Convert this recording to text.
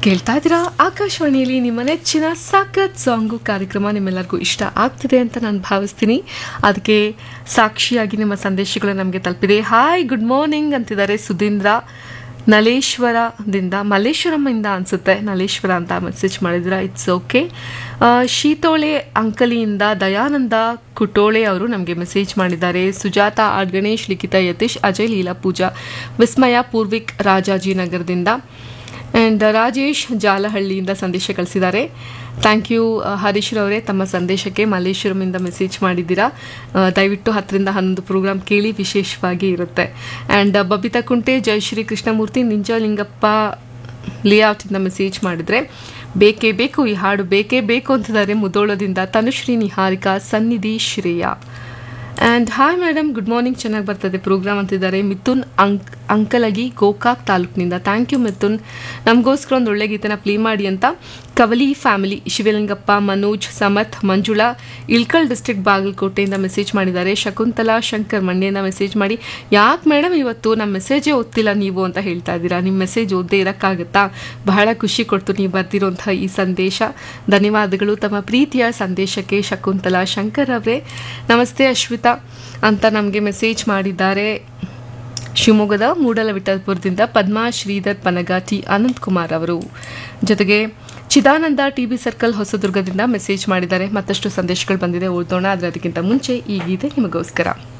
ಕೇಳ್ತಾ ಇದ್ದೀರಾ ಆಕಾಶವಾಣಿಯಲ್ಲಿ ನಿಮ್ಮ ನೆಚ್ಚಿನ ಸಾಕತ್ ಸಾಂಗು ಕಾರ್ಯಕ್ರಮ ನಿಮ್ಮೆಲ್ಲರಿಗೂ ಇಷ್ಟ ಆಗ್ತಿದೆ ಅಂತ ನಾನು ಭಾವಿಸ್ತೀನಿ ಅದಕ್ಕೆ ಸಾಕ್ಷಿಯಾಗಿ ನಿಮ್ಮ ಸಂದೇಶಗಳು ನಮಗೆ ತಲುಪಿದೆ ಹಾಯ್ ಗುಡ್ ಮಾರ್ನಿಂಗ್ ಅಂತಿದ್ದಾರೆ ಸುಧೀಂದ್ರ ನಲೇಶ್ವರದಿಂದ ಮಲ್ಲೇಶ್ವರಮ್ಮಿಂದ ಅನಿಸುತ್ತೆ ನಲೇಶ್ವರ ಅಂತ ಮೆಸೇಜ್ ಮಾಡಿದ್ರ ಇಟ್ಸ್ ಓಕೆ ಶೀತೋಳೆ ಅಂಕಲಿಯಿಂದ ದಯಾನಂದ ಕುಟೋಳೆ ಅವರು ನಮಗೆ ಮೆಸೇಜ್ ಮಾಡಿದ್ದಾರೆ ಸುಜಾತ ಆರ್ ಗಣೇಶ್ ಲಿಖಿತ ಯತೀಶ್ ಅಜಯ್ ಲೀಲಾ ಪೂಜಾ ವಿಸ್ಮಯ ಪೂರ್ವಿಕ್ ರಾಜಾಜಿನಗರದಿಂದ ಆ್ಯಂಡ್ ರಾಜೇಶ್ ಜಾಲಹಳ್ಳಿಯಿಂದ ಸಂದೇಶ ಕಳಿಸಿದ್ದಾರೆ ಥ್ಯಾಂಕ್ ಯು ಹರೀಶ್ ರವರೇ ತಮ್ಮ ಸಂದೇಶಕ್ಕೆ ಮಲ್ಲೇಶ್ವರಮಿಂದ ಮೆಸೇಜ್ ಮಾಡಿದ್ದೀರಾ ಆ, ದಯವಿಟ್ಟು ಹತ್ತರಿಂದ ಹನ್ನೊಂದು ಪ್ರೋಗ್ರಾಮ್ ಕೇಳಿ ವಿಶೇಷವಾಗಿ ಇರುತ್ತೆ ಆ್ಯಂಡ್ ಬಬಿತಾ ಕುಂಟೆ ಜಯಶ್ರೀ ಕೃಷ್ಣಮೂರ್ತಿ ನಿಂಜಲಿಂಗಪ್ಪ ಲೇಔಟಿಂದ ಮೆಸೇಜ್ ಮಾಡಿದರೆ ಬೇಕೇ ಬೇಕು ಈ ಹಾಡು ಬೇಕೇ ಬೇಕು ಅಂತಿದ್ದಾರೆ ಮುದೋಳದಿಂದ Tanushree Niharika Sannidhi Shreya and hi madam good morning ಚೆನ್ನಾಗಿ ಬರ್ತದೆ ಪ್ರೋಗ್ರಾಮ್ ಅಂತಿದ್ದಾರೆ ಮಿಥುನ್ ಅಂಕ್ ಅಂಕಲಗಿ ಗೋಕಾಕ್ ತಾಲೂಕಿನಿಂದ ಥ್ಯಾಂಕ್ ಯು ಮಿಥುನ್ ನಮಗೋಸ್ಕರ ಒಂದು ಒಳ್ಳೆ ಗೀತೆನ ಪ್ಲೇ ಮಾಡಿ ಅಂತ ಕವಲಿ ಫ್ಯಾಮಿಲಿ ಶಿವಲಿಂಗಪ್ಪ ಮನೋಜ್ ಸಮತ್ ಮಂಜುಳಾ ಇಳ್ಕಲ್ ಡಿಸ್ಟ್ರಿಕ್ಟ್ ಬಾಗಲಕೋಟೆಯಿಂದ ಮೆಸೇಜ್ ಮಾಡಿದ್ದಾರೆ ಶಕುಂತಲಾ ಶಂಕರ್ ಮಂಡ್ಯದಿಂದ ಮೆಸೇಜ್ ಮಾಡಿ ಯಾಕೆ ಮೇಡಮ್ ಇವತ್ತು ನಮ್ಮ ಮೆಸೇಜೇ ಓದ್ತಿಲ್ಲ ನೀವು ಅಂತ ಹೇಳ್ತಾ ಇದ್ದೀರಾ ನಿಮ್ಮ ಮೆಸೇಜ್ ಓದದೇ ಇರೋಕ್ಕಾಗತ್ತಾ ಬಹಳ ಖುಷಿ ಕೊಡ್ತು ನೀವು ಬರ್ದಿರೋಂಥ ಈ ಸಂದೇಶ ಧನ್ಯವಾದಗಳು ತಮ್ಮ ಪ್ರೀತಿಯ ಸಂದೇಶಕ್ಕೆ ಶಕುಂತಲಾ ಶಂಕರ್ ಅವರೇ ನಮಸ್ತೆ ಅಶ್ವಿತಾ ಅಂತ ನಮಗೆ ಮೆಸೇಜ್ ಮಾಡಿದ್ದಾರೆ ಶಿವಮೊಗ್ಗದ ಮೂಡಲವಿಠಲ್ಪುರದಿಂದ ಪದ್ಮಾ ಶ್ರೀಧರ್ ಪನಗಾಟಿ ಅನಂತ್ ಕುಮಾರ್ ಅವರು ಜೊತೆಗೆ ಚಿದಾನಂದ ಟಿಬಿ ಸರ್ಕಲ್ ಹೊಸದುರ್ಗದಿಂದ ಮೆಸೇಜ್ ಮಾಡಿದ್ದಾರೆ ಮತ್ತಷ್ಟು ಸಂದೇಶಗಳು ಬಂದಿದೆ ಓದೋಣ ಆದರೆ ಅದಕ್ಕಿಂತ ಮುಂಚೆ ಈ ಗೀತೆ ನಿಮಗೋಸ್ಕರ